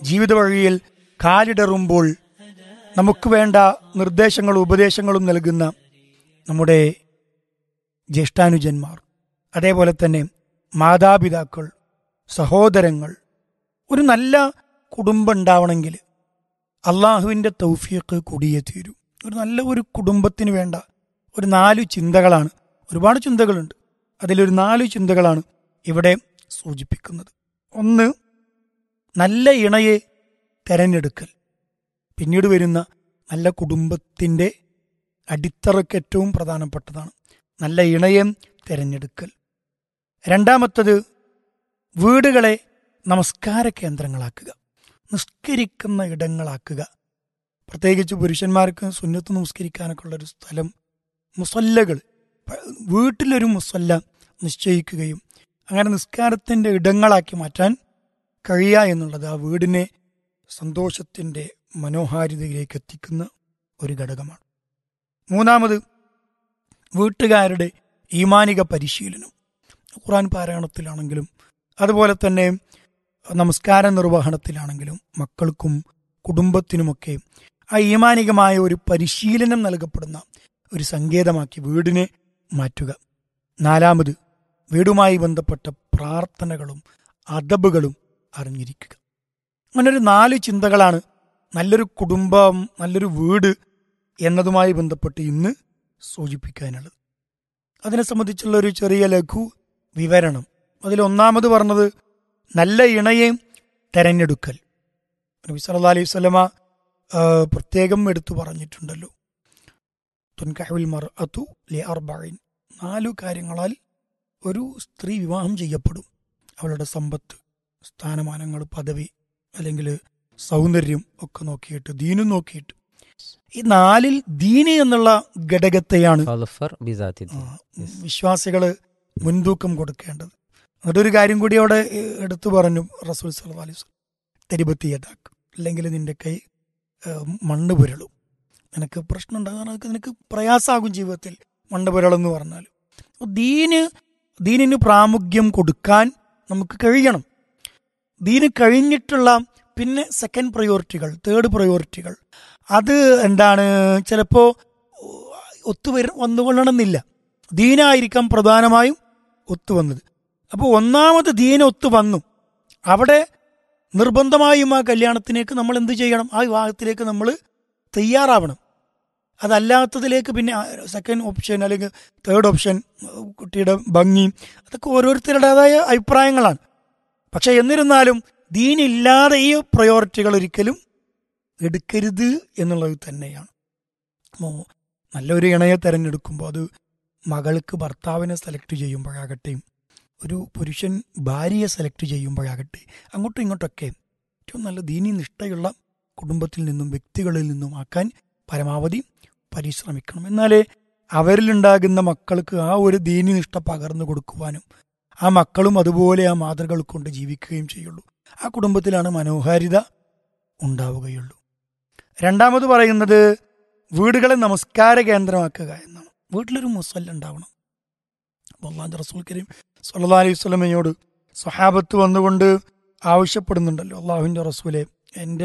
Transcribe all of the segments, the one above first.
ജീവിത വഴിയിൽ കാലിടറുമ്പോൾ നമുക്ക് വേണ്ട നിർദ്ദേശങ്ങളും ഉപദേശങ്ങളും നൽകുന്ന നമ്മുടെ ജ്യേഷ്ഠാനുജന്മാർ അതേപോലെ തന്നെ മാതാപിതാക്കൾ സഹോദരങ്ങൾ ഒരു നല്ല കുടുംബം ഉണ്ടാവണമെങ്കിൽ അള്ളാഹുവിൻ്റെ തൗഫീഖ് കൂടിയേ തീരൂ ഒരു നല്ല ഒരു കുടുംബത്തിന് വേണ്ട ഒരു നാലു ചിന്തകളാണ് ഒരുപാട് ചിന്തകളുണ്ട് അതിലൊരു നാലു ചിന്തകളാണ് ഇവിടെ സൂചിപ്പിക്കുന്നത് ഒന്ന് നല്ല ഇണയെ തെരഞ്ഞെടുക്കൽ പിന്നീട് വരുന്ന നല്ല കുടുംബത്തിൻ്റെ അടിത്തറയ്ക്ക് ഏറ്റവും പ്രധാനപ്പെട്ടതാണ് നല്ല ഇണയെ തിരഞ്ഞെടുക്കൽ രണ്ടാമത്തത് വീടുകളെ നമസ്കാര കേന്ദ്രങ്ങളാക്കുക നിസ്കരിക്കുന്ന ഇടങ്ങളാക്കുക പ്രത്യേകിച്ച് പുരുഷന്മാർക്ക് സുന്നത്ത് നമസ്കരിക്കാനൊക്കെ ഉള്ളൊരു സ്ഥലം മുസല്ലകൾ പ- വീട്ടിലൊരു മുസല്ല നിശ്ചയിക്കുകയും അങ്ങനെ നിസ്കാരത്തിൻ്റെ ഇടങ്ങളാക്കി മാറ്റാൻ കഴിയുക എന്നുള്ളത് ആ വീടിനെ സന്തോഷത്തിൻ്റെ മനോഹാരിതയിലേക്ക് എത്തിക്കുന്ന ഒരു ഘടകമാണ് മൂന്നാമത് വീട്ടുകാരുടെ ഈമാനിക പരിശീലനം ഖുറാൻ പാരായണത്തിലാണെങ്കിലും അതുപോലെ തന്നെ നമസ്കാര നിർവഹണത്തിലാണെങ്കിലും മക്കൾക്കും കുടുംബത്തിനുമൊക്കെ ആ ഈമാനികമായ ഒരു പരിശീലനം നൽകപ്പെടുന്ന ഒരു സങ്കേതമാക്കി വീടിനെ മാറ്റുക നാലാമത് വീടുമായി ബന്ധപ്പെട്ട പ്രാർത്ഥനകളും അദബുകളും അറിഞ്ഞിരിക്കുക അങ്ങനൊരു നാല് ചിന്തകളാണ് നല്ലൊരു കുടുംബം നല്ലൊരു വീട് എന്നതുമായി ബന്ധപ്പെട്ട് ഇന്ന് സൂചിപ്പിക്കാനുള്ളത് അതിനെ സംബന്ധിച്ചുള്ള ഒരു ചെറിയ ലഘു വിവരണം അതിൽ ഒന്നാമത് പറഞ്ഞത് നല്ല ഇണയെ തെരഞ്ഞെടുക്കൽ നബി സല്ലല്ലാഹു അലൈഹി വസല്ലമ ആ, പ്രത്യേകം എടുത്തു പറഞ്ഞിട്ടുണ്ടല്ലോ തുൻകഹുൽ മർഅതു ലി അർബഈൻ നാലു കാര്യങ്ങളാൽ ഒരു സ്ത്രീ വിവാഹം ചെയ്യപ്പെടും അവളുടെ സമ്പത്ത് സ്ഥാനമാനങ്ങൾ പദവി അല്ലെങ്കിൽ സൗന്ദര്യം ഒക്കെ നോക്കിയിട്ട് ദീനും നോക്കിയിട്ട് ഈ നാലിൽ ദീന് എന്നുള്ള ഘടകത്തെയാണ് ഫലഫർ ബിസാത്തി ആ, വിശ്വാസികള് മുൻതൂക്കം കൊടുക്കേണ്ടത് അതൊരു കാര്യം കൂടി അവിടെ ഏ, എടുത്തു പറഞ്ഞു റസൂൽ സല്ലല്ലാഹു അലൈഹി വസല്ലം തെരിപത്തി യഥാക്ക് അല്ലെങ്കിൽ നിന്റെ കൈ ഏ, മണ്ണ് പുരളും നിനക്ക് പ്രശ്നം ഉണ്ടാകാൻ അതൊക്കെ നിനക്ക് പ്രയാസമാകും ജീവിതത്തിൽ മണ്ണ് പുരളെന്ന് പറഞ്ഞാൽ അപ്പൊ ദീന് ദീനിന് പ്രാമുഖ്യം കൊടുക്കാൻ നമുക്ക് കഴിയണം ദീന് കഴിഞ്ഞിട്ടുള്ള പിന്നെ സെക്കൻഡ് പ്രയോറിറ്റികൾ തേർഡ് പ്രയോറിറ്റികൾ അത് എന്താണ് ചിലപ്പോൾ ഒത്തുവര വന്നുകൊള്ളണമെന്നില്ല ദീനായിരിക്കാം പ്രധാനമായും ഒത്തുവന്നത് അപ്പോൾ ഒന്നാമത് ദീന ഒത്തു വന്നു അവിടെ നിർബന്ധമായും ആ കല്യാണത്തിലേക്ക് നമ്മൾ എന്ത് ചെയ്യണം ആ വിവാഹത്തിലേക്ക് നമ്മൾ തയ്യാറാവണം അതല്ലാത്തതിലേക്ക് പിന്നെ സെക്കൻഡ് ഓപ്ഷൻ അല്ലെങ്കിൽ തേർഡ് ഓപ്ഷൻ കുട്ടിയുടെ ഭംഗി അതൊക്കെ ഓരോരുത്തരുടേതായ അഭിപ്രായങ്ങളാണ് പക്ഷെ എന്നിരുന്നാലും ദീനില്ലാതെ ഈ പ്രയോറിറ്റികൾ ഒരിക്കലും എടുക്കരുത് എന്നുള്ളത് തന്നെയാണ് അപ്പോൾ നല്ലൊരു ഇണയെ തിരഞ്ഞെടുക്കുമ്പോൾ അത് മകൾക്ക് ഭർത്താവിനെ സെലക്ട് ചെയ്യുമ്പോഴാകട്ടെ ഒരു പുരുഷൻ ഭാര്യയെ സെലക്ട് ചെയ്യുമ്പോഴാകട്ടെ അങ്ങോട്ടും ഇങ്ങോട്ടൊക്കെ ഏറ്റവും നല്ല ദീനി നിഷ്ഠയുള്ള കുടുംബത്തിൽ നിന്നും വ്യക്തികളിൽ നിന്നും ആക്കാൻ പരമാവധി പരിശ്രമിക്കണം എന്നാലേ അവരിലുണ്ടാകുന്ന മക്കൾക്ക് ആ ഒരു ദീനി നിഷ്ഠ പകർന്നു കൊടുക്കുവാനും ആ മക്കളും അതുപോലെ ആ മാതൃകൾ കൊണ്ട് ജീവിക്കുകയും ചെയ്യുള്ളൂ ആ കുടുംബത്തിലാണ് മനോഹാരിത ഉണ്ടാവുകയുള്ളൂ രണ്ടാമത് പറയുന്നത് വീടുകളെ നമസ്കാര കേന്ദ്രമാക്കുക എന്നാണ് വീട്ടിലൊരു മുസല്ല ഉണ്ടാവണം അപ്പോൾ അള്ളാഹു റസൂൽ കരീം സല്ലാ അലൈഹി സ്വലമയോട് സ്വഹാബത്ത് വന്നുകൊണ്ട് ആവശ്യപ്പെടുന്നുണ്ടല്ലോ അള്ളാഹുവിൻ്റെ റസൂലെ എൻ്റെ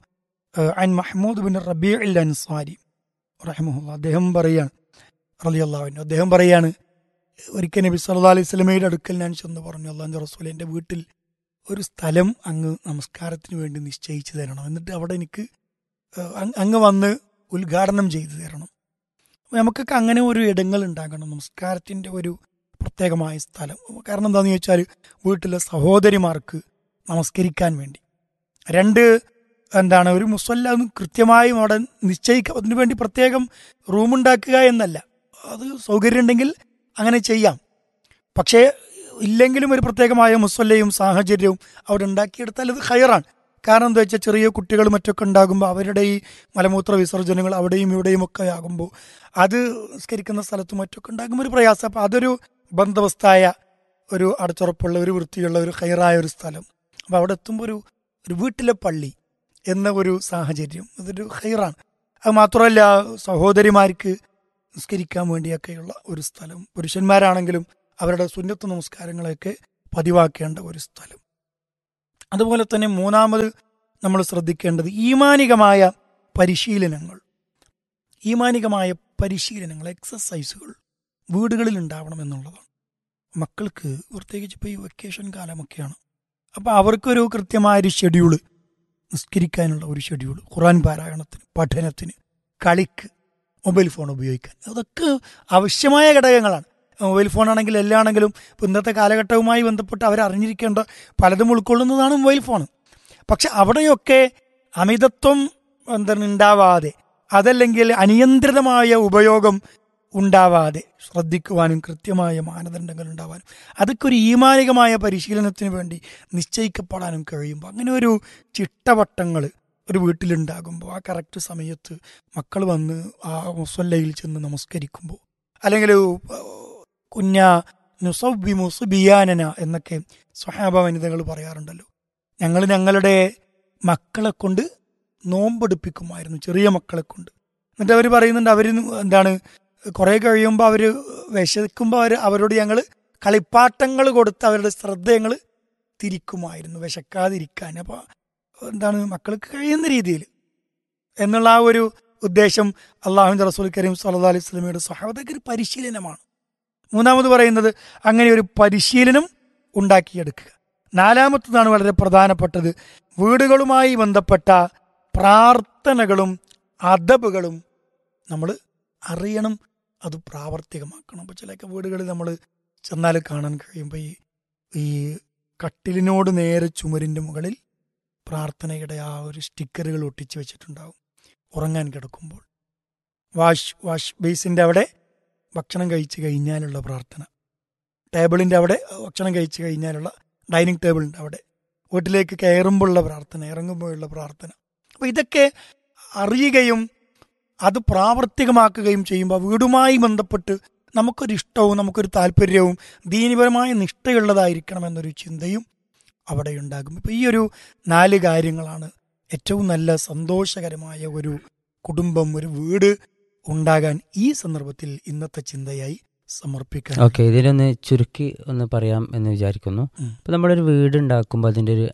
അൻ Mahmud bin Rabi al Ansari റഹമുല്ല അദ്ദേഹം പറയാണ് റലി അള്ളാഹുവിൻ്റെ അദ്ദേഹം പറയാണ് ഒരിക്കൽ നബി സല്ലാ അലൈഹി സ്വലമയുടെ അടുക്കൽ ഞാൻ ചെന്ന് പറഞ്ഞു അള്ളാഹിൻ്റെ റസൂലെ എൻ്റെ വീട്ടിൽ ഒരു സ്ഥലം അങ്ങ് നമസ്കാരത്തിന് വേണ്ടി നിശ്ചയിച്ചു തരണം എന്നിട്ട് അവിടെ എനിക്ക് ഏഹ്, അങ് അങ്ങ് വന്ന് ഉദ്ഘാടനം ചെയ്തു തരണം അപ്പൊ നമുക്കൊക്കെ അങ്ങനെ ഒരു ഇടങ്ങൾ ഉണ്ടാകണം നമസ്കാരത്തിൻ്റെ ഒരു പ്രത്യേകമായ സ്ഥലം കാരണം എന്താണെന്ന് ചോദിച്ചാൽ വീട്ടിലെ സഹോദരിമാർക്ക് നമസ്കരിക്കാൻ വേണ്ടി രണ്ട് എന്താണ് ഒരു മുസല്ല ഒന്ന് കൃത്യമായും അവിടെ നിശ്ചയിക്കുക അതിനു വേണ്ടി പ്രത്യേകം റൂമുണ്ടാക്കുക എന്നല്ല അത് സൗകര്യം ഉണ്ടെങ്കിൽ അങ്ങനെ ചെയ്യാം പക്ഷേ ഇല്ലെങ്കിലും ഒരു പ്രത്യേകമായ മുസല്ലയും സാഹചര്യവും അവിടെ ഉണ്ടാക്കിയെടുത്താൽ അത് ഹയറാണ് കാരണം എന്താ വെച്ചാൽ ചെറിയ കുട്ടികൾ മറ്റൊക്കെ ഉണ്ടാകുമ്പോൾ അവരുടെ ഈ മലമൂത്ര വിസർജനങ്ങൾ അവിടെയും ഇവിടെയും ഒക്കെ ആകുമ്പോൾ അത് നിസ്കരിക്കുന്ന സ്ഥലത്തും മറ്റൊക്കെ ഉണ്ടാകുമ്പോൾ ഒരു പ്രയാസം അപ്പം അതൊരു ബന്ധവസ്ഥായ ഒരു അടച്ചുറപ്പുള്ള ഒരു വൃത്തിയുള്ള ഒരു ഹൈറായ ഒരു സ്ഥലം അപ്പോൾ അവിടെ എത്തുമ്പോൾ ഒരു ഒരു വീട്ടിലെ പള്ളി എന്ന ഒരു സാഹചര്യം അതൊരു ഹൈറാണ് അത് മാത്രമല്ല സഹോദരിമാർക്ക് നിസ്കരിക്കാൻ വേണ്ടിയൊക്കെയുള്ള ഒരു സ്ഥലം പുരുഷന്മാരാണെങ്കിലും അവരുടെ സുന്നത്ത് നമസ്കാരങ്ങളെയൊക്കെ പതിവാക്കേണ്ട ഒരു സ്ഥലം അതുപോലെ തന്നെ മൂന്നാമത് നമ്മൾ ശ്രദ്ധിക്കേണ്ടത് ഈമാനികമായ പരിശീലനങ്ങൾ ഈമാനികമായ പരിശീലനങ്ങൾ എക്സസൈസുകൾ വീടുകളിൽ ഉണ്ടാവണം എന്നുള്ളതാണ് മക്കൾക്ക് പ്രത്യേകിച്ച് ഇപ്പോൾ ഈ വെക്കേഷൻ കാലമൊക്കെയാണ് അപ്പോൾ അവർക്കൊരു കൃത്യമായ ഒരു ഷെഡ്യൂള് നിസ്കരിക്കാനുള്ള ഒരു ഷെഡ്യൂൾ ഖുറാൻ പാരായണത്തിന് പഠനത്തിന് കളിക്ക് മൊബൈൽ ഫോൺ ഉപയോഗിക്കാൻ അതൊക്കെ ആവശ്യമായ ഘടകങ്ങളാണ് മൊബൈൽ ഫോൺ ആണെങ്കിൽ എല്ലാം ആണെങ്കിലും ഇപ്പം ഇന്നത്തെ കാലഘട്ടവുമായി ബന്ധപ്പെട്ട് അവർ അറിഞ്ഞിരിക്കേണ്ട പലതും ഉൾക്കൊള്ളുന്നതാണ് മൊബൈൽ ഫോൺ പക്ഷെ അവിടെയൊക്കെ അമിതത്വം എന്താണ് ഉണ്ടാവാതെ അതല്ലെങ്കിൽ അനിയന്ത്രിതമായ ഉപയോഗം ഉണ്ടാവാതെ ശ്രദ്ധിക്കുവാനും കൃത്യമായ മാനദണ്ഡങ്ങൾ ഉണ്ടാവാനും അതൊക്കെ ഒരു ഈമാനികമായ പരിശീലനത്തിന് വേണ്ടി നിശ്ചയിക്കപ്പെടാനും കഴിയുമ്പോൾ അങ്ങനെ ഒരു ചിട്ടവട്ടങ്ങൾ ഒരു വീട്ടിലുണ്ടാകുമ്പോൾ ആ കറക്റ്റ് സമയത്ത് മക്കൾ വന്ന് ആ മുസല്ലയിൽ ചെന്ന് നമസ്കരിക്കുമ്പോൾ അല്ലെങ്കിൽ കുഞ്ഞ നുസബി മുസുബിയാനന എന്നൊക്കെ സ്വഹാബ വനിതകൾ പറയാറുണ്ടല്ലോ ഞങ്ങൾ ഞങ്ങളുടെ മക്കളെ കൊണ്ട് നോമ്പെടുപ്പിക്കുമായിരുന്നു ചെറിയ മക്കളെ കൊണ്ട് എന്നിട്ട് അവർ പറയുന്നുണ്ട് അവർ എന്താണ് കുറെ കഴിയുമ്പോൾ അവർ വിശക്കുമ്പോൾ അവർ അവരോട് ഞങ്ങൾ കളിപ്പാട്ടങ്ങൾ കൊടുത്ത് അവരുടെ ശ്രദ്ധ ഞങ്ങൾ തിരിക്കുമായിരുന്നു വിശക്കാതിരിക്കാൻ അപ്പോൾ എന്താണ് മക്കൾക്ക് കഴിയുന്ന രീതിയിൽ എന്നുള്ള ആ ഒരു ഉദ്ദേശം അള്ളാഹുവിൻ്റെ റസൂൽ കരീം സല്ലാ അലൈഹി സ്വലമിയുടെ സഹാബത്തൊക്കെ ഒരു പരിശീലനമാണ് മൂന്നാമത് പറയുന്നത് അങ്ങനെ ഒരു പരിശീലനം ഉണ്ടാക്കിയെടുക്കുക നാലാമത്തതാണ് വളരെ പ്രധാനപ്പെട്ടത് വീടുകളുമായി ബന്ധപ്പെട്ട പ്രാർത്ഥനകളും അദബുകളും നമ്മൾ അറിയണം അത് പ്രാവർത്തികമാക്കണം അപ്പോൾ ചിലൊക്കെ വീടുകളിൽ നമ്മൾ ചെന്നാൽ കാണാൻ കഴിയുമ്പോൾ ഈ ഈ കട്ടിലിനോട് നേരെ ചുമരിൻ്റെ മുകളിൽ പ്രാർത്ഥനയുടെ ആ ഒരു സ്റ്റിക്കറുകൾ ഒട്ടിച്ച് വെച്ചിട്ടുണ്ടാവും ഉറങ്ങാൻ കിടക്കുമ്പോൾ വാഷ് വാഷ് ബേസിൻ്റെ അവിടെ ഭക്ഷണം കഴിച്ച് കഴിഞ്ഞാലുള്ള പ്രാർത്ഥന ടേബിളിൻ്റെ അവിടെ ഭക്ഷണം കഴിച്ച് കഴിഞ്ഞാലുള്ള ഡൈനിങ് ടേബിളിൻ്റെ അവിടെ വീട്ടിലേക്ക് കയറുമ്പോഴുള്ള പ്രാർത്ഥന ഇറങ്ങുമ്പോഴുള്ള പ്രാർത്ഥന അപ്പോൾ ഇതൊക്കെ അറിയുകയും അത് പ്രാവർത്തികമാക്കുകയും ചെയ്യുമ്പോൾ വീടുമായി ബന്ധപ്പെട്ട് നമുക്കൊരു ഇഷ്ടവും നമുക്കൊരു താല്പര്യവും ദീനിപരമായ നിഷ്ഠയുള്ളതായിരിക്കണം എന്നൊരു ചിന്തയും അവിടെ ഉണ്ടാകും ഇപ്പം ഈ ഒരു നാല് കാര്യങ്ങളാണ് ഏറ്റവും നല്ല സന്തോഷകരമായ ഒരു കുടുംബം ഒരു വീട് ഉണ്ടാകാൻ ഈ സന്ദർഭത്തിൽ ഇന്നത്തെ ചിന്തയായി സമർപ്പിക്കാൻ ഓക്കെ ഇതിനൊന്ന് ചുരുക്കി ഒന്ന് പറയാം എന്ന് വിചാരിക്കുന്നു ഉം. ഇപ്പം നമ്മളൊരു വീട് ഉണ്ടാക്കുമ്പോൾ അതിൻ്റെ ഒരു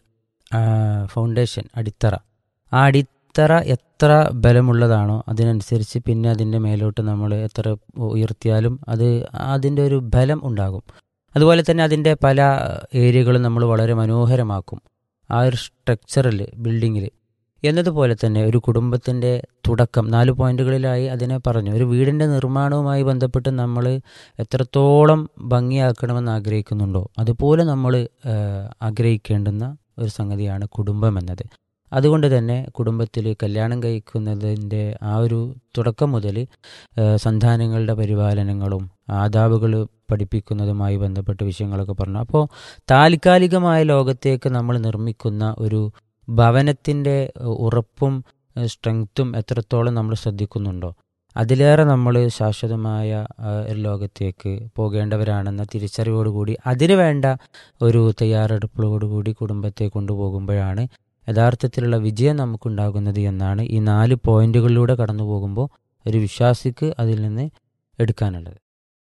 ഫൗണ്ടേഷൻ അടിത്തറ ആ അടിത്തറ എത്ര ബലമുള്ളതാണോ അതിനനുസരിച്ച് പിന്നെ അതിൻ്റെ മേലോട്ട് നമ്മൾ എത്ര ഉയർത്തിയാലും അത് അതിൻ്റെ ഒരു ബലം ഉണ്ടാകും അതുപോലെ തന്നെ അതിൻ്റെ പല ഏരിയകളും നമ്മൾ വളരെ മനോഹരമാക്കും ആ ഒരു സ്ട്രക്ചറിൽ ബിൽഡിങ്ങിൽ എന്നതുപോലെ തന്നെ ഒരു കുടുംബത്തിൻ്റെ തുടക്കം നാല് പോയിന്റുകളിലായി അതിനെ പറഞ്ഞു ഒരു വീടിൻ്റെ നിർമ്മാണവുമായി ബന്ധപ്പെട്ട് നമ്മൾ എത്രത്തോളം ഭംഗിയാക്കണമെന്ന് ആഗ്രഹിക്കുന്നുണ്ടോ അതുപോലെ നമ്മൾ ആഗ്രഹിക്കേണ്ടുന്ന ഒരു സംഗതിയാണ് കുടുംബം എന്നത് അതുകൊണ്ട് തന്നെ കുടുംബത്തിൽ കല്യാണം കഴിക്കുന്നതിൻ്റെ ആ ഒരു തുടക്കം മുതൽ സന്താനങ്ങളുടെ പരിപാലനങ്ങളും ആദാബുകൾ പഠിപ്പിക്കുന്നതുമായി ബന്ധപ്പെട്ട വിഷയങ്ങളൊക്കെ പറഞ്ഞു അപ്പോൾ താൽക്കാലികമായ ലോകത്തേക്ക് നമ്മൾ നിർമ്മിക്കുന്ന ഒരു ഭവനത്തിൻ്റെ ഉറപ്പും സ്ട്രെങ്ത്തും എത്രത്തോളം നമ്മൾ ശ്രദ്ധിക്കുന്നുണ്ടോ അതിലേറെ നമ്മൾ ശാശ്വതമായ ആ, ഒരു ലോകത്തേക്ക് പോകേണ്ടവരാണെന്ന തിരിച്ചറിവോടുകൂടി അതിനു വേണ്ട ഒരു തയ്യാറെടുപ്പോടുകൂടി കുടുംബത്തെ കൊണ്ടുപോകുമ്പോഴാണ് യഥാർത്ഥത്തിലുള്ള വിജയം നമുക്കുണ്ടാകുന്നത് എന്നാണ് ഈ നാല് പോയിന്റുകളിലൂടെ കടന്നു പോകുമ്പോൾ ഒരു വിശ്വാസിക്ക് അതിൽ നിന്ന് എടുക്കാനുള്ളത്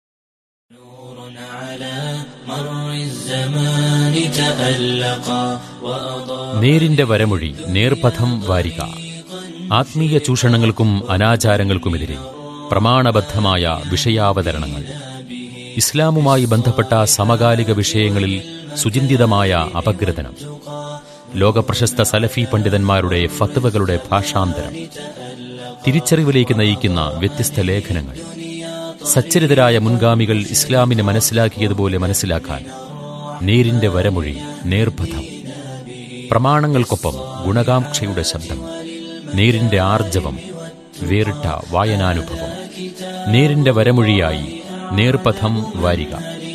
نور على مر الزمان تألقا وأضاء നേരിന്റെ വരമൊഴി നേർപഥം വാരിക ആത്മീയ ചൂഷണങ്ങൾക്കും അനാചാരങ്ങൾക്കുമെതിരെ പ്രമാണബദ്ധമായ വിഷയാവതരണങ്ങൾ ഇസ്ലാമുമായി ബന്ധപ്പെട്ട സമകാലിക വിഷയങ്ങളിൽ സുചിന്തിതമായ അപഗ്രഥനം ലോകപ്രശസ്ത സലഫി പണ്ഡിതന്മാരുടെ ഫത്വകളുടെ ഭാഷാന്തരം തിരിച്ചറിവിലേക്ക് നയിക്കുന്ന വ്യത്യസ്ത ലേഖനങ്ങൾ സച്ചരിതരായ മുൻഗാമികൾ ഇസ്ലാമിനെ മനസ്സിലാക്കിയതുപോലെ മനസ്സിലാക്കാൻ നേരിന്റെ വരമൊഴി നേർപഥം പ്രമാണങ്ങൾക്കൊപ്പം ഗുണകാംക്ഷയുടെ ശബ്ദം നേരിന്റെ ആർജവം വേറിട്ട വായനാനുഭവം നേരിന്റെ വരമൊഴിയായി നേർപഥം വാരിക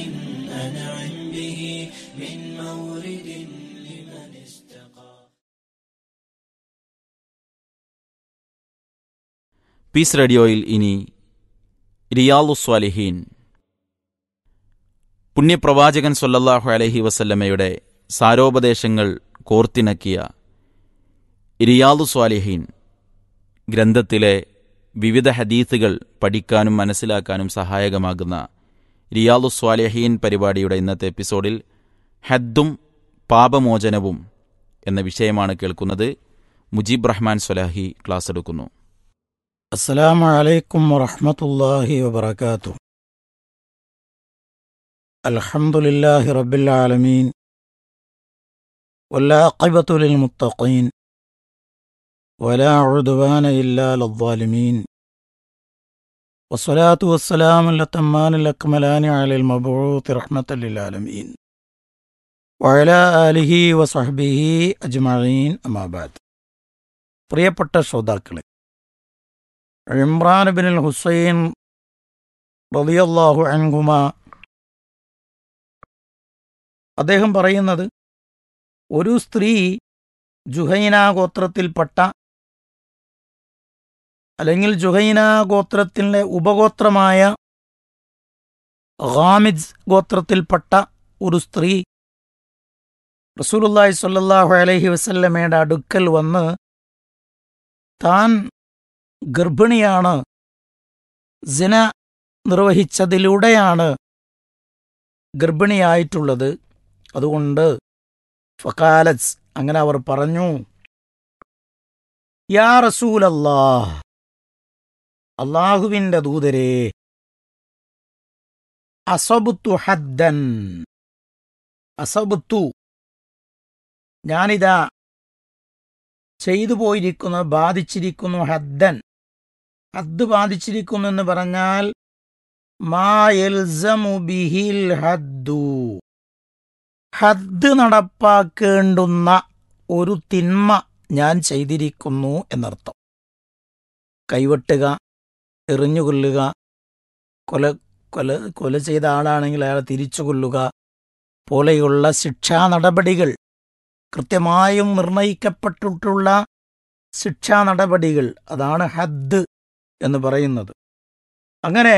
പീസ് റേഡിയോയിൽ ഇനി റിയാലു സ്വാലിഹീൻ പുണ്യപ്രവാചകൻ സൊല്ലല്ലാഹു അലൈഹി വസല്ലമയുടെ സാരോപദേശങ്ങൾ കോർത്തിണക്കിയ റിയാലു സ്വാലിഹീൻ ഗ്രന്ഥത്തിലെ വിവിധ ഹദീസുകൾ പഠിക്കാനും മനസ്സിലാക്കാനും സഹായകമാകുന്ന റിയാലു സ്വാലിഹീൻ പരിപാടിയുടെ ഇന്നത്തെ എപ്പിസോഡിൽ ഹദ്ദും പാപമോചനവും എന്ന വിഷയമാണ് കേൾക്കുന്നത് മുജീബ് റഹ്മാൻ സ്വലാഹി ക്ലാസ് എടുക്കുന്നു السلام عليكم ورحمة الله وبركاته الحمد لله رب العالمين والعاقبة للمتقين ولا عدوان إلا للظالمين والصلاة والسلام الأتمان الأكملان على المبعوث رحمة للعالمين وعلى آله وصحبه أجمعين أما بعد പ്രിയപ്പെട്ട ശ്രോതാക്കളെ ഇമ്രാൻ ബിൻ ഹുസൈൻ റളിയല്ലാഹു അൻഹുമ അദ്ദേഹം പറയുന്നത് ഒരു സ്ത്രീ ജുഹൈന ഗോത്രത്തിൽപ്പെട്ട അല്ലെങ്കിൽ ജുഹൈന ഗോത്രത്തിലെ ഉപഗോത്രമായ ഖാമിദ് ഗോത്രത്തിൽപ്പെട്ട ഒരു സ്ത്രീ റസൂലുള്ളാഹി സ്വല്ലല്ലാഹു അലൈഹി വസല്ലമയുടെ അടുക്കൽ വന്ന് താൻ ഗർഭിണിയാണ് സിന നിർവഹിച്ചതിലൂടെയാണ് ഗർഭിണിയായിട്ടുള്ളത് അതുകൊണ്ട് ഫക്കാലസ് അങ്ങനെ അവർ പറഞ്ഞു യാ റസൂലല്ലാ അള്ളാഹുവിൻ്റെ ദൂതരെ അസബുത്തു ഹദ്ദൻ അസബുത്തു ഞാനിതാ ചെയ്തു പോയിരിക്കുന്നു ബാധിച്ചിരിക്കുന്നു ഹദ്ദൻ ഹദ് ബാധിച്ചിരിക്കുന്നു എന്ന് പറഞ്ഞാൽ മാ യൽസമു ബിഹിൽ ഹദ്ദു ഹദ് നടപ്പാക്കേണ്ടുന്ന ഒരു തിന്മ ഞാൻ ചെയ്തിരിക്കുന്നു എന്നർത്ഥം കൈവെട്ടുക എറിഞ്ഞുകൊല്ലുക കൊല കൊല കൊല ചെയ്ത ആളാണെങ്കിൽ അയാളെ തിരിച്ചു കൊല്ലുക പോലെയുള്ള ശിക്ഷാ നടപടികൾ കൃത്യമായും നിർണയിക്കപ്പെട്ടിട്ടുള്ള ശിക്ഷാ നടപടികൾ അതാണ് ഹദ് എന്ന് പറയുന്നത് അങ്ങനെ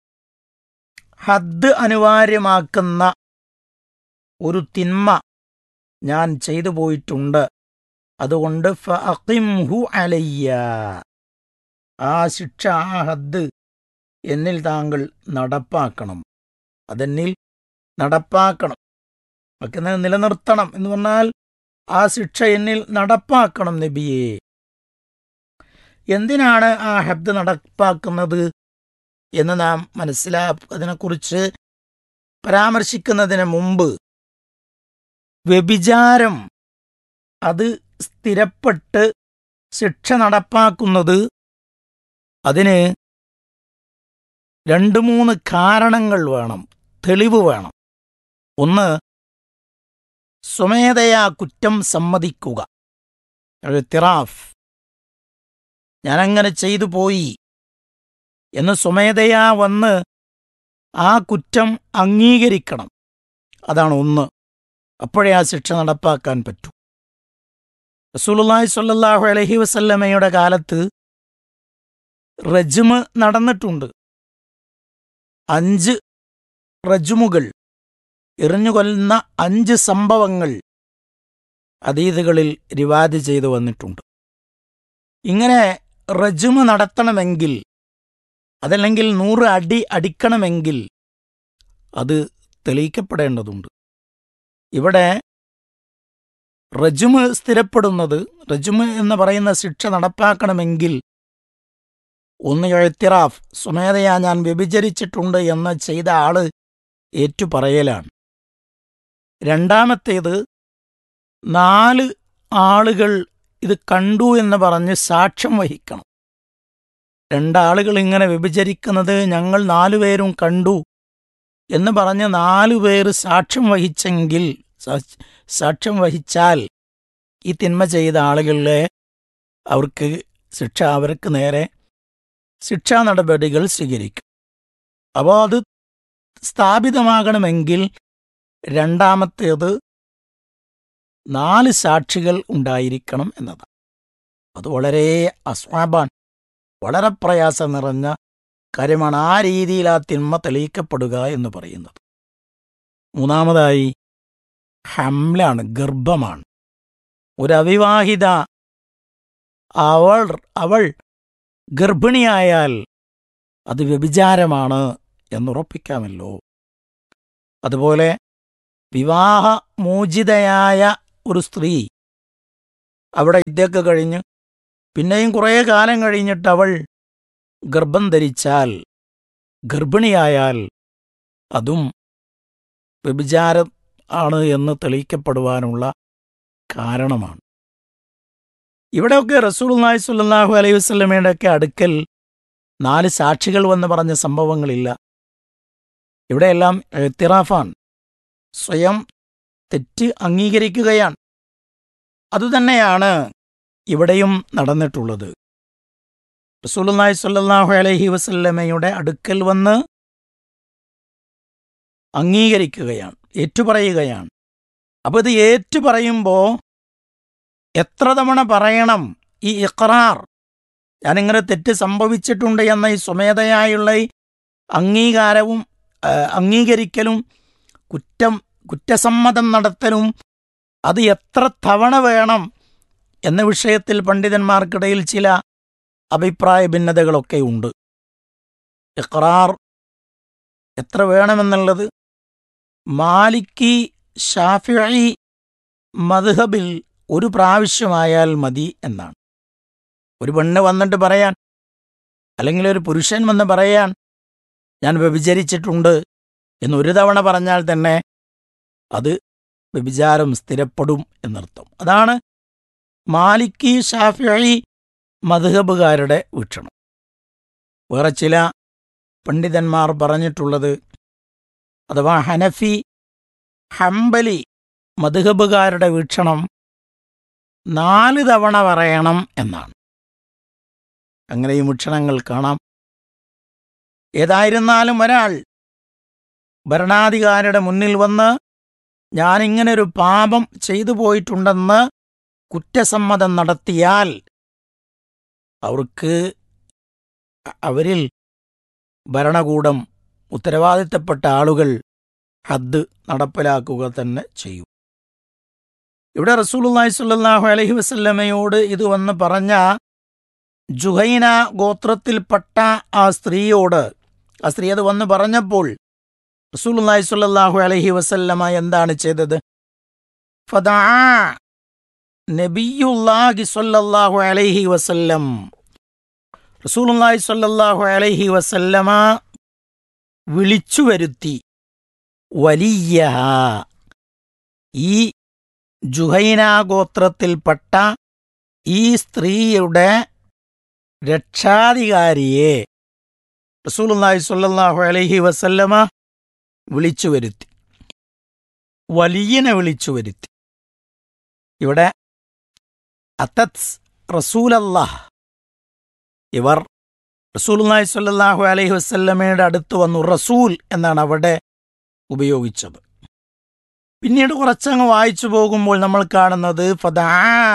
ഹദ് അനിവാര്യമാക്കുന്ന ഒരു തിന്മ ഞാൻ ചെയ്തു പോയിട്ടുണ്ട് അതുകൊണ്ട് ഫഅഖിംഹു അലയ്യ ആ ശിക്ഷ ആ ഹദ് എന്നിൽ താങ്കൾ നടപ്പാക്കണം അതെന്നിൽ നടപ്പാക്കണം ഒക്കെ നിലനിർത്തണം എന്ന് പറഞ്ഞാൽ ആ ശിക്ഷ എന്നിൽ നടപ്പാക്കണം നബിയെ എന്തിനാണ് ആ ഹബ്ദ് നടപ്പാക്കുന്നത് എന്ന് നാം മനസ്സിലാ അതിനെക്കുറിച്ച് പരാമർശിക്കുന്നതിന് മുമ്പ് വ്യഭിചാരം അത് സ്ഥിരപ്പെട്ട് ശിക്ഷ നടപ്പാക്കുന്നത് അതിന് രണ്ട് മൂന്ന് കാരണങ്ങൾ വേണം തെളിവ് വേണം ഒന്ന് സ്വമേധയാ കുറ്റം സമ്മതിക്കുക തിറാഫ് ഞാനങ്ങനെ ചെയ്തു പോയി എന്ന് സ്വമേധയാ വന്ന് ആ കുറ്റം അംഗീകരിക്കണം അതാണ് ഒന്ന് അപ്പോഴേ ആ ശിക്ഷ നടപ്പാക്കാൻ പറ്റൂ റസൂലുള്ളാഹി സ്വല്ലല്ലാഹു അലൈഹി വസല്ലമയുടെ കാലത്ത് റജ്മ് നടന്നിട്ടുണ്ട് അഞ്ച് റജ്മുകൾ എറിഞ്ഞുകൊല്ലുന്ന അഞ്ച് സംഭവങ്ങൾ അതീതുകളിൽ റിവാദ് ചെയ്തു വന്നിട്ടുണ്ട് ഇങ്ങനെ റജുമ നടത്തണമെങ്കിൽ അതല്ലെങ്കിൽ നൂറ് അടി അടിക്കണമെങ്കിൽ അത് തെളിയിക്കപ്പെടേണ്ടതുണ്ട് ഇവിടെ റജുമ് സ്ഥിരപ്പെടുന്നത് റജുമ് എന്ന് പറയുന്ന ശിക്ഷ നടപ്പാക്കണമെങ്കിൽ ഒന്ന് എഴുത്തിറാഫ് സ്വമേധയാ ഞാൻ വ്യഭിചരിച്ചിട്ടുണ്ട് എന്ന് ചെയ്ത ആള് ഏറ്റുപറയലാണ് രണ്ടാമത്തേത് നാല് ആളുകൾ ഇത് കണ്ടു എന്ന് പറഞ്ഞ് സാക്ഷ്യം വഹിക്കണം രണ്ടാളുകൾ ഇങ്ങനെ വ്യഭിചരിക്കുന്നത് ഞങ്ങൾ നാലുപേരും കണ്ടു എന്ന് പറഞ്ഞ് നാലുപേർ സാക്ഷ്യം വഹിച്ചെങ്കിൽ സാ- സാക്ഷ്യം വഹിച്ചാൽ ഈ തിന്മ ചെയ്ത ആളുകളെ അവർക്ക് ശിക്ഷ അവർക്ക് നേരെ ശിക്ഷാ നടപടികൾ സ്വീകരിക്കും അപ്പോൾ അത് സ്ഥാപിതമാകണമെങ്കിൽ രണ്ടാമത്തേത് നാല് സാക്ഷികൾ ഉണ്ടായിരിക്കണം എന്നതാണ് അത് വളരെ അസ്വാബാൻ വളരെ പ്രയാസം നിറഞ്ഞ കാര്യമാണ് ആ രീതിയിൽ ആ തിന്മ തെളിയിക്കപ്പെടുക എന്ന് പറയുന്നത് മൂന്നാമതായി ഹംലാണ് ഗർഭമാണ് ഒരു അവിവാഹിത അവൾ അവൾ ഗർഭിണിയായാൽ അത് വ്യഭിചാരമാണ് എന്നുറപ്പിക്കാമല്ലോ അതുപോലെ വിവാഹമോചിതയായ ഒരു സ്ത്രീ അവിടെ ഇതൊക്കെ കഴിഞ്ഞ് പിന്നെയും കുറേ കാലം കഴിഞ്ഞിട്ട് അവൾ ഗർഭം ധരിച്ചാൽ ഗർഭിണിയായാൽ അതും വ്യഭിചാരം ആണ് എന്ന് തെളിയിക്കപ്പെടുവാനുള്ള കാരണമാണ് ഇവിടെയൊക്കെ റസൂൽ നായ് സുല്ലാഹു അലൈഹി വസ്ലമയുടെ ഒക്കെ അടുക്കൽ നാല് സാക്ഷികൾ വന്ന് പറഞ്ഞ സംഭവങ്ങളില്ല ഇവിടെയെല്ലാം എത്തിറാഫാൻ സ്വയം തെറ്റ് അംഗീകരിക്കുകയാണ് അതുതന്നെയാണ് ഇവിടെയും നടന്നിട്ടുള്ളത് റസൂലുള്ളാഹി സ്വല്ലല്ലാഹു അലൈഹി വസല്ലമയുടെ അടുക്കൽ വന്ന് അംഗീകരിക്കുകയാണ് ഏറ്റുപറയുകയാണ് അപ്പോൾ ഇത് ഏറ്റുപറയുമ്പോൾ എത്ര തവണ പറയണം ഈ ഇഖ്റാർ ഞാനിങ്ങനെ തെറ്റ് സംഭവിച്ചിട്ടുണ്ട് എന്ന ഈ സ്വമേധയായുള്ള ഈ അംഗീകാരവും ആ, അംഗീകരിക്കലും കുറ്റം കുറ്റസമ്മതം നടത്തലും അത് എത്ര തവണ വേണം എന്ന വിഷയത്തിൽ പണ്ഡിതന്മാർക്കിടയിൽ ചില അഭിപ്രായ ഭിന്നതകളൊക്കെ ഉണ്ട് ഇഖ്റാർ എത്ര വേണമെന്നുള്ളത് മാലിക്കി ഷാഫിഈ മദ്ഹബിൽ ഒരു പ്രാവശ്യമായാൽ മതി എന്നാണ് ഒരു പെണ്ണ് വന്നിട്ട് പറയാൻ അല്ലെങ്കിൽ ഒരു പുരുഷൻ വന്ന് പറയാൻ ഞാൻ വ്യഭിചരിച്ചിട്ടുണ്ട് എന്ന് ഒരു തവണ പറഞ്ഞാൽ തന്നെ അത് വ്യഭിചാരം സ്ഥിരപ്പെടും എന്നർത്ഥം അതാണ് മാലിക്കി ഷാഫിഈ മദ്ഹബുകാരുടെ വീക്ഷണം വേറെ ചില പണ്ഡിതന്മാർ പറഞ്ഞിട്ടുള്ളത് അഥവാ ഹനഫി ഹംബലി മദ്ഹബുകാരുടെ വീക്ഷണം നാല് തവണ പറയണം എന്നാണ് അങ്ങനെയും വീക്ഷണങ്ങൾ കാണാം ഏതായിരുന്നാലും ഒരാൾ ഭരണാധികാരിയുടെ മുന്നിൽ വന്ന് ഞാനിങ്ങനൊരു പാപം ചെയ്തു പോയിട്ടുണ്ടെന്ന് കുറ്റസമ്മതം നടത്തിയാൽ അവർക്ക് അവരിൽ ഭരണകൂടം ഉത്തരവാദിത്തപ്പെട്ട ആളുകൾ ഹദ് നടപ്പിലാക്കുക തന്നെ ചെയ്യും ഇവിടെ റസൂലുള്ളാഹി സ്വല്ലല്ലാഹു അലൈഹി വസല്ലമയോട് ഇത് വന്ന് പറഞ്ഞ ജുഹൈന ഗോത്രത്തിൽപ്പെട്ട ആ സ്ത്രീയോട് ആ സ്ത്രീ അത് വന്ന് പറഞ്ഞപ്പോൾ റസൂലുള്ളാഹി സ്വല്ലല്ലാഹു അലൈഹി വസല്ലമ എന്താണ് ചെയ്തത് ഫദാ നബിയുല്ലാഹി സ്വല്ലല്ലാഹു അലൈഹി വസല്ലം റസൂലുള്ളാഹി സ്വല്ലല്ലാഹു അലൈഹി വസല്ലമ വിളിച്ചു വരുത്തി വലിയ ഈ ജുഹൈന ഗോത്രത്തിൽപ്പെട്ട ഈ സ്ത്രീയുടെ രക്ഷാധികാരിയെ റസൂലുള്ളാഹി സ്വല്ലല്ലാഹു അലൈഹി വസല്ലമ വിളിച്ചു വരുത്തി വലിയനെ വിളിച്ചു വരുത്തി ഇവിടെ അത്തത് റസൂലല്ലാഹ് ഇവർ റസൂലുള്ളാഹി സ്വല്ലല്ലാഹു അലൈഹി വസല്ലമയുടെ അടുത്ത് വന്നു റസൂൽ എന്നാണ് അവിടെ ഉപയോഗിച്ചത് പിന്നീട് കുറച്ചങ്ങ് വായിച്ചു പോകുമ്പോൾ നമ്മൾ കാണുന്നത് ഫദാ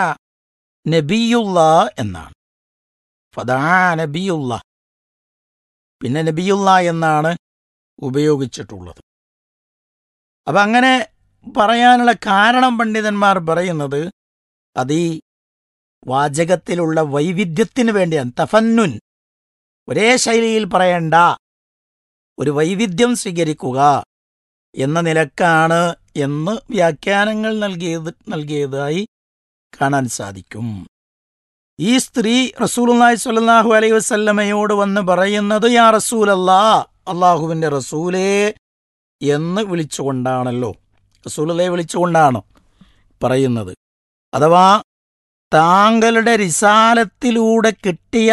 നബിയുള്ള എന്നാണ് ഫദാ നബിയുള്ള പിന്നെ നബിയുള്ള എന്നാണ് ഉപയോഗിച്ചിട്ടുള്ളത് അപ്പൊ അങ്ങനെ പറയാനുള്ള കാരണം പണ്ഡിതന്മാർ പറയുന്നത് അത് ഈ വാചകത്തിലുള്ള വൈവിധ്യത്തിന് വേണ്ടിയാണ് തഫന്നുൻ ഒരേ ശൈലിയിൽ പറയണ്ട ഒരു വൈവിധ്യം സ്വീകരിക്കുക എന്ന നിലക്കാണ് എന്ന് വ്യാഖ്യാനങ്ങൾ നൽകിയത് നൽകിയതായി കാണാൻ സാധിക്കും ഈ സ്ത്രീ റസൂലുള്ളാഹി സ്വല്ലല്ലാഹു അലൈഹി വസല്ലമയോട് വന്ന് പറയുന്നത് യാ റസൂലല്ലാ അള്ളാഹുവിന്റെ റസൂലേ എന്ന് വിളിച്ചുകൊണ്ടാണല്ലോ റസൂലയെ വിളിച്ചുകൊണ്ടാണ് പറയുന്നത് അഥവാ താങ്കളുടെ റിസാലത്തിലൂടെ കിട്ടിയ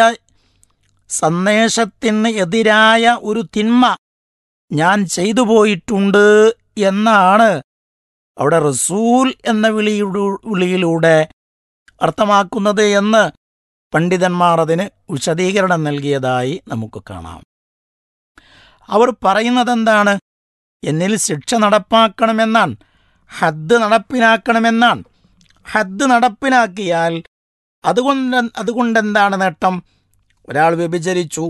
സന്ദേശത്തിന് എതിരായ ഒരു തിന്മ ഞാൻ ചെയ്തു പോയിട്ടുണ്ട് എന്നാണ് അവിടെ റസൂൽ എന്ന വിളിയുടെ വിളിയിലൂടെ അർത്ഥമാക്കുന്നത് എന്ന് പണ്ഡിതന്മാർ അതിന് വിശദീകരണം നൽകിയതായി നമുക്ക് കാണാം അവർ പറയുന്നത് എന്താണ് എന്നിൽ ശിക്ഷ നടപ്പാക്കണമെന്നാണ് ഹദ് നടപ്പിലാക്കണമെന്നാണ് ഹദ് നടപ്പിലാക്കിയാൽ അതുകൊണ്ട് അതുകൊണ്ടെന്താണ് നേട്ടം ഒരാൾ വ്യഭിചരിച്ചു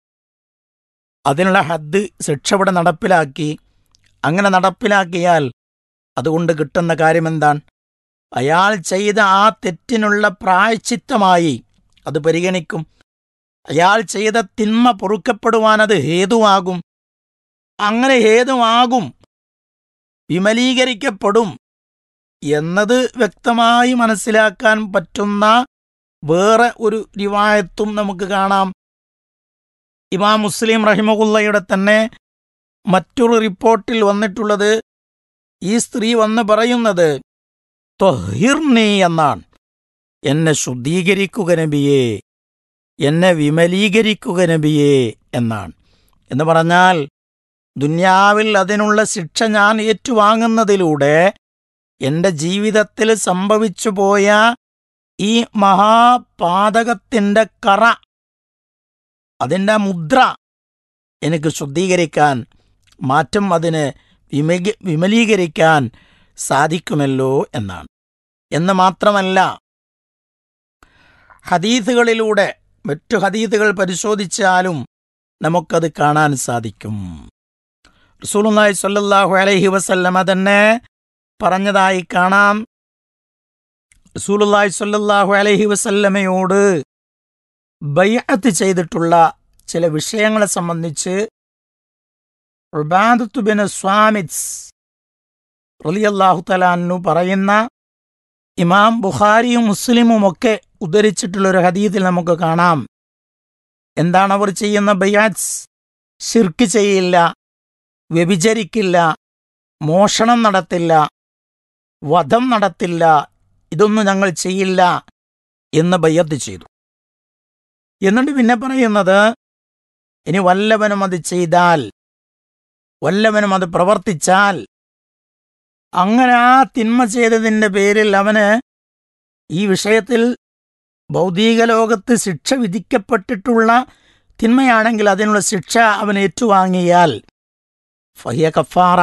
അതിനുള്ള ഹദ് ശിക്ഷ ഇവിടെ നടപ്പിലാക്കി അങ്ങനെ നടപ്പിലാക്കിയാൽ അതുകൊണ്ട് കിട്ടുന്ന കാര്യമെന്താണ് അയാൾ ചെയ്ത ആ തെറ്റിനുള്ള പ്രായച്ചിത്തമായി അത് പരിഗണിക്കും അയാൾ ചെയ്ത തിന്മ പൊറുക്കപ്പെടുവാൻ അത് ഹേതുവാകും അങ്ങനെ ഹേതുവാകും വിമലീകരിക്കപ്പെടും എന്നത് വ്യക്തമായി മനസ്സിലാക്കാൻ പറ്റുന്ന വേറെ ഒരു റിവായത്തും നമുക്ക് കാണാം ഇമാം മുസ്ലിം റഹിമകുല്ലയുടെ തന്നെ മറ്റൊരു റിപ്പോർട്ടിൽ വന്നിട്ടുള്ളത് ഈ സ്ത്രീ വന്ന് പറയുന്നത് ത്വഹിർനി എന്നാണ് എന്നെ ശുദ്ധീകരിക്കുക നബിയേ എന്നെ വിമലീകരിക്കുക നബിയേ എന്നാണ് എന്ന് പറഞ്ഞാൽ ദുന്യാവിൽ അതിനുള്ള ശിക്ഷ ഞാൻ ഏറ്റുവാങ്ങുന്നതിലൂടെ എൻ്റെ ജീവിതത്തിൽ സംഭവിച്ചു പോയ ഈ മഹാപാതകത്തിൻ്റെ കറ അതിൻ്റെ മുദ്ര എനിക്ക് ശുദ്ധീകരിക്കാൻ മാറ്റം അതിന് വിമക വിമലീകരിക്കാൻ സാധിക്കുമല്ലോ എന്നാണ് എന്ന് മാത്രമല്ല ഹദീസുകളിലൂടെ മറ്റു ഹദീസുകൾ പരിശോധിച്ചാലും നമുക്കത് കാണാൻ സാധിക്കും റസൂലുള്ളാഹി സ്വല്ലല്ലാഹു അലൈഹി വസല്ലമ തന്നെ പറഞ്ഞതായി കാണാം റസൂലുള്ളാഹി സ്വല്ലല്ലാഹു അലൈഹി വസല്ലമയോട് ബൈഅത്ത് ചെയ്തിട്ടുള്ള ചില വിഷയങ്ങളെ സംബന്ധിച്ച് ഉബാദത്തു ബിൻ സ്വാമിത്സ് റളിയല്ലാഹു തലാന്നു പറയുന്ന ഇമാം ബുഖാരിയും മുസ്ലിമും ഒക്കെ ഉദ്ധരിച്ചിട്ടുള്ള ഒരു ഹദീത്തിൽ നമുക്ക് കാണാം എന്താണ് അവർ ചെയ്യുന്ന ബയാറ്റ്സ് ഷിർക്ക് ചെയ്യില്ല വ്യഭിചരിക്കില്ല മോഷണം നടത്തില്ല വധം നടത്തില്ല ഇതൊന്നും ഞങ്ങൾ ചെയ്യില്ല എന്ന് ബയ്യത്ത് ചെയ്തു എന്നിട്ട് പിന്നെ പറയുന്നത് ഇനി വല്ലവനും അത് ചെയ്താൽ വല്ലവനും അത് പ്രവർത്തിച്ചാൽ അങ്ങനെ ആ തിന്മ ചെയ്തതിൻ്റെ പേരിൽ അവന് ഈ വിഷയത്തിൽ ഭൗതിക ലോകത്ത് ശിക്ഷ വിധിക്കപ്പെട്ടിട്ടുള്ള തിന്മയാണെങ്കിൽ അതിനുള്ള ശിക്ഷ അവൻ ഏറ്റുവാങ്ങിയാൽ ഫഹിയ കഫാറ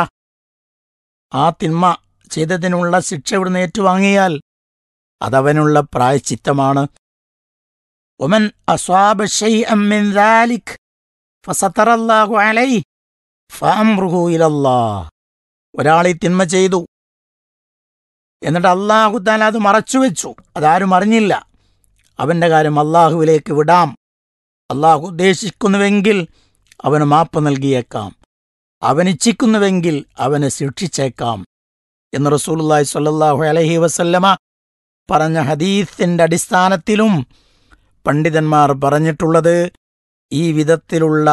ആ തിന്മ ചെയ്തതിനുള്ള ശിക്ഷ ഇവിടുന്ന് ഏറ്റുവാങ്ങിയാൽ അതവനുള്ള പ്രായച്ചിത്തമാണ് ഒമൻ അസ്വാബ ഷൈഅം മിൻ ദാലിക് ഫസതറല്ലാഹു അലൈഹി ഫഅംറുഹു ഇലല്ലാഹ് ഒരാൾ ഈ തിന്മ ചെയ്തു എന്നിട്ട് അള്ളാഹു താൻ അത് മറച്ചുവെച്ചു അതാരും അറിഞ്ഞില്ല അവന്റെ കാര്യം അള്ളാഹുവിലേക്ക് വിടാം അള്ളാഹു ഉദ്ദേശിക്കുന്നുവെങ്കിൽ അവന് മാപ്പ് നൽകിയേക്കാം അവൻ ഇച്ഛിക്കുന്നുവെങ്കിൽ അവനെ ശിക്ഷിച്ചേക്കാം എന്ന് റസൂലുള്ളാഹി സ്വല്ലല്ലാഹു അലൈഹി വസല്ലമ പറഞ്ഞ ഹദീസിന്റെ അടിസ്ഥാനത്തിലും പണ്ഡിതന്മാർ പറഞ്ഞിട്ടുള്ളത് ഈ വിധത്തിലുള്ള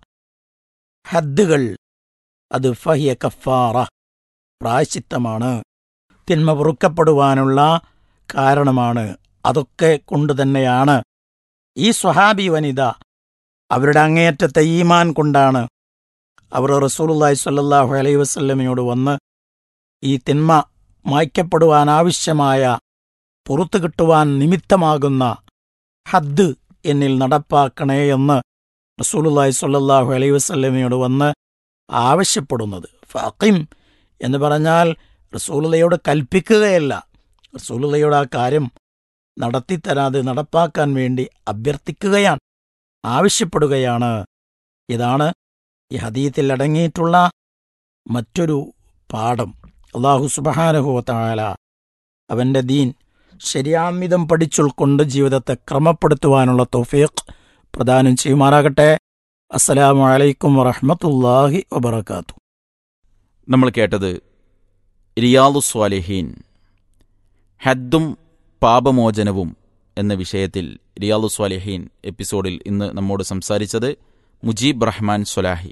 ഹദ്ദുകൾ അത് ഫഹിയ കഫാറ പ്രായശ്ചിത്തമാണ് തിന്മ പൊറുക്കപ്പെടുവാനുള്ള കാരണമാണ് അതൊക്കെ കൊണ്ടുതന്നെയാണ് ഈ സ്വഹാബി വനിത അവരുടെ അങ്ങേയറ്റത്തെ ഈമാൻ കൊണ്ടാണ് അവർ റസൂലുള്ളാഹി സ്വല്ലല്ലാഹു അലൈഹി വസല്ലമയോട് വന്ന് ഈ തിന്മ മായ്ക്കപ്പെടുവാൻ ആവശ്യമായ പുറത്തു കിട്ടുവാൻ നിമിത്തമാകുന്ന ഹദ് എന്നിൽ നടപ്പാക്കണേ എന്ന് റസൂലുള്ളാഹി സ്വല്ലല്ലാഹു അലൈഹി വസല്ലമയോട് വന്ന് ആവശ്യപ്പെടുന്നത് ഫാക്കിം എന്ന് പറഞ്ഞാൽ റസൂലുള്ളയോട് കൽപ്പിക്കുകയല്ല റസൂലുള്ളയോട് ആ കാര്യം നടത്തിത്തരാതെ നടപ്പാക്കാൻ വേണ്ടി അഭ്യർത്ഥിക്കുകയാണ് ആവശ്യപ്പെടുകയാണ് ഇതാണ് ഈ ഹദീത്തിൽ അടങ്ങിയിട്ടുള്ള മറ്റൊരു പാഠം അള്ളാഹു സുബഹാനഹുവത്തായാല അവൻ്റെ ദീൻ ശരിയാമിതം പഠിച്ചുൾക്കൊണ്ട് ജീവിതത്തെ ക്രമപ്പെടുത്തുവാനുള്ള തൗഫീഖ് പ്രദാനം ചെയ്യുമാറാകട്ടെ അസ്സലാമു അലൈക്കും വറഹ്മത്തുള്ളാഹി വബറകാത്തു നമ്മൾ കേട്ടത് റിയാദു സ്വാലിഹീൻ ഹദ്ദും പാപമോചനവും എന്ന വിഷയത്തിൽ റിയാദു സ്വാലിഹീൻ എപ്പിസോഡിൽ ഇന്ന് നമ്മോട് സംസാരിച്ചത് മുജീബ് റഹ്മാൻ സ്വലാഹി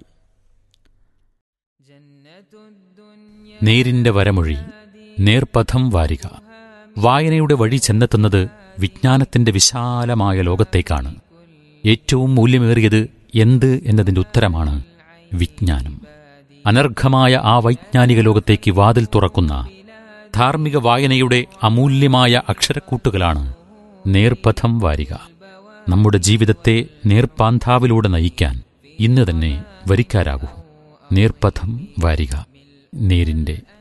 നേരിന്റെ വരമൊഴി നേർപഥം വാരിക വായനയുടെ വഴി ചെന്നെത്തുന്നത് വിജ്ഞാനത്തിന്റെ വിശാലമായ ലോകത്തേക്കാണ് ഏറ്റവും മൂല്യമേറിയത് എന്ത് എന്നതിന്റെ ഉത്തരമാണ് വിജ്ഞാനം അനർഘമായ ആ വൈജ്ഞാനിക ലോകത്തേക്ക് വാതിൽ തുറക്കുന്ന ധാർമ്മിക വായനയുടെ അമൂല്യമായ അക്ഷരക്കൂട്ടുകളാണ് നേർപഥം വാരിക നമ്മുടെ ജീവിതത്തെ നേർപ്പാന്താവിലൂടെ നയിക്കാൻ ഇന്ന് തന്നെ വരിക്കാരാകൂ നേർപഥം വാരിക നേരിന്റെ